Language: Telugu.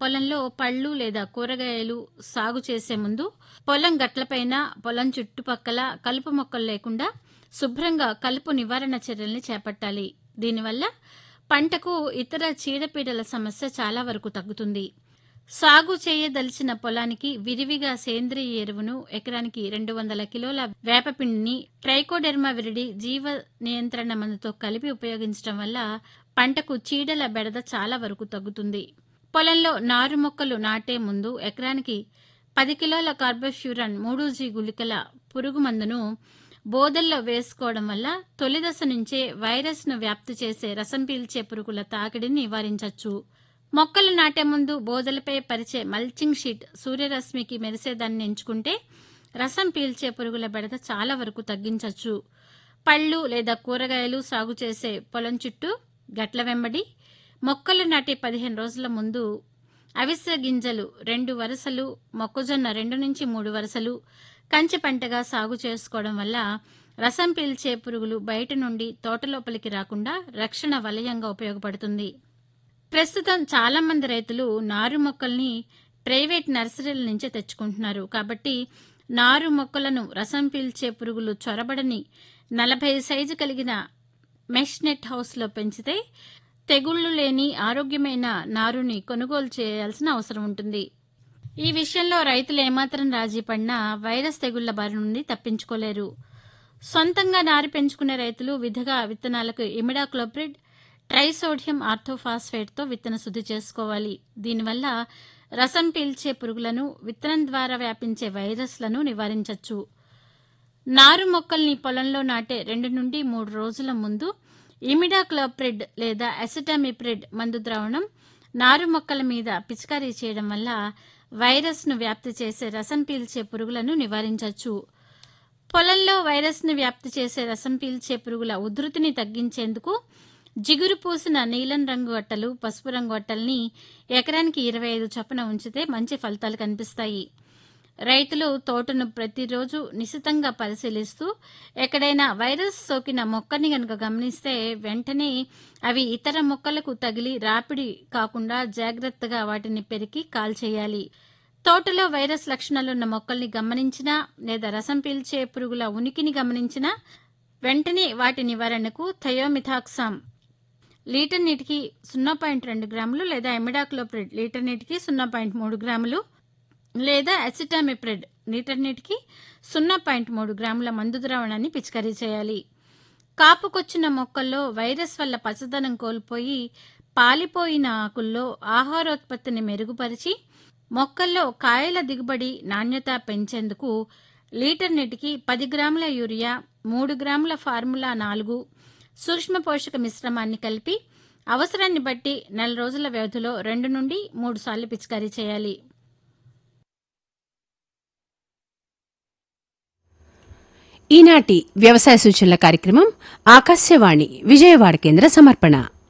పొలంలో పళ్ళు లేదా కూరగాయలు సాగు చేసే ముందు పొలం గట్లపైన పొలం చుట్టుపక్కల కలుపు మొక్కలు లేకుండా శుభ్రంగా కలుపు నివారణ చర్యల్ని చేపట్టాలి దీనివల్ల పంటకు ఇతర చీడపీడల సమస్య చాలా వరకు తగ్గుతుంది సాగు చేయదలిచిన పొలానికి విరివిగా సేంద్రియ ఎరువును ఎకరానికి రెండు వందల కిలోల వేపపిండిని ట్రైకోడెర్మా విరిడి జీవ నియంత్రణ మందుతో కలిపి ఉపయోగించడం వల్ల పంటకు చీడల బెడద చాలా వరకు తగ్గుతుంది పొలంలో నారు మొక్కలు నాటే ముందు ఎకరానికి పది కిలోల కార్బోఫ్యూరాన్ మూడు జీ గుళికల పురుగు మందును బోదల్లో వేసుకోవడం వల్ల తొలిదశ నుంచే వైరస్ను వ్యాప్తి చేసే రసం పీల్చే పురుగుల తాకిడిని నివారించవచ్చు మొక్కలు నాటే ముందు బోదలపై పరిచే మల్చింగ్ షీట్ సూర్యరశ్మికి మెరిసేదాన్ని ఎంచుకుంటే రసం పీల్చే పురుగుల బెడద చాలా వరకు తగ్గించవచ్చు పళ్ళు లేదా కూరగాయలు సాగు చేసే పొలం చుట్టూ గట్ల వెంబడి మొక్కలు నాటి పదిహేను రోజుల ముందు అవిసె గింజలు రెండు వరుసలు మొక్కజొన్న రెండు నుంచి మూడు వరుసలు కంచి పంటగా సాగు చేసుకోవడం వల్ల రసం పీల్చే పురుగులు బయట నుండి తోట లోపలికి రాకుండా రక్షణ వలయంగా ఉపయోగపడుతుంది ప్రస్తుతం చాలా మంది రైతులు నారు మొక్కల్ని ప్రైవేట్ నర్సరీల నుంచే తెచ్చుకుంటున్నారు కాబట్టి నారు మొక్కలను రసం పీల్చే పురుగులు చొరబడని నలభై సైజు కలిగిన మెష్ నెట్ హౌస్లో పెంచితే తెగుళ్లు లేని ఆరోగ్యమైన నారుని కొనుగోలు చేయాల్సిన అవసరం ఉంటుంది ఈ విషయంలో రైతులు ఏమాత్రం రాజీ పడినా వైరస్ తెగుళ్ల బారి నుండి తప్పించుకోలేరు సొంతంగా నారు పెంచుకునే రైతులు విధగా విత్తనాలకు ఇమిడాక్లోప్రిడ్ ట్రైసోడియం ఆర్థోఫాస్ఫేట్తో విత్తన శుద్ధి చేసుకోవాలి దీనివల్ల రసం పీల్చే పురుగులను విత్తనం ద్వారా వ్యాపించే వైరస్లను నివారించవచ్చు నారు మొక్కల్ని పొలంలో నాటే రెండు నుండి మూడు రోజుల ముందు ఇమిడాక్లోప్రిడ్ లేదా అసిటమిప్రిడ్ మందు ద్రావణం నారు మొక్కల మీద పిచికారీ చేయడం వల్ల వైరస్ను వ్యాప్తి చేసే రసం పీల్చే పురుగులను నివారించవచ్చు పొలంలో వైరస్ను వ్యాప్తి చేసే రసం పీల్చే పురుగుల ఉధృతిని తగ్గించేందుకు జిగురు పూసిన నీలం రంగు అట్టలు పసుపు రంగు అట్టల్ని ఎకరానికి ఇరవై ఐదు చొప్పున ఉంచితే మంచి ఫలితాలు కనిపిస్తాయి రైతులు తోటను ప్రతిరోజు నిశితంగా పరిశీలిస్తూ ఎక్కడైనా వైరస్ సోకిన మొక్కని గనుక గమనిస్తే వెంటనే అవి ఇతర మొక్కలకు తగిలి రాపిడి కాకుండా జాగ్రత్తగా వాటిని పెరికి కాల్చేయాలి తోటలో వైరస్ లక్షణాలున్న మొక్కల్ని గమనించినా లేదా రసం పీల్చే పురుగుల ఉనికిని గమనించినా వెంటనే వాటి నివారణకు థయోమిథాక్సామ్ లీటర్ నీటికి సున్నా పాయింట్ రెండు గ్రాములు లేదా ఎమిడాక్లోప్రిడ్ లీటర్ నీటికి సున్నా పాయింట్ మూడు గ్రాములు లేదా అసిటామిప్రిడ్ లీటర్ నీటికి సున్నా పాయింట్ మూడు గ్రాముల మందు ద్రావణాన్ని పిచికారీ చేయాలి కాపుకొచ్చిన మొక్కల్లో వైరస్ వల్ల పచ్చదనం కోల్పోయి పాలిపోయిన ఆకుల్లో ఆహారోత్పత్తిని మెరుగుపరిచి మొక్కల్లో కాయల దిగుబడి నాణ్యత పెంచేందుకు లీటర్ నీటికి పది గ్రాముల యూరియా మూడు గ్రాముల ఫార్ములా నాలుగు సూక్ష్మ పోషక మిశ్రమాన్ని కలిపి అవసరాన్ని బట్టి నెల రోజుల వ్యవధిలో రెండు నుండి మూడు సార్లు పిచికారీ చేయాలి ఈనాటి వ్యవసాయ సూచనల కార్యక్రమం ఆకాశవాణి విజయవాడ కేంద్ర సమర్పణ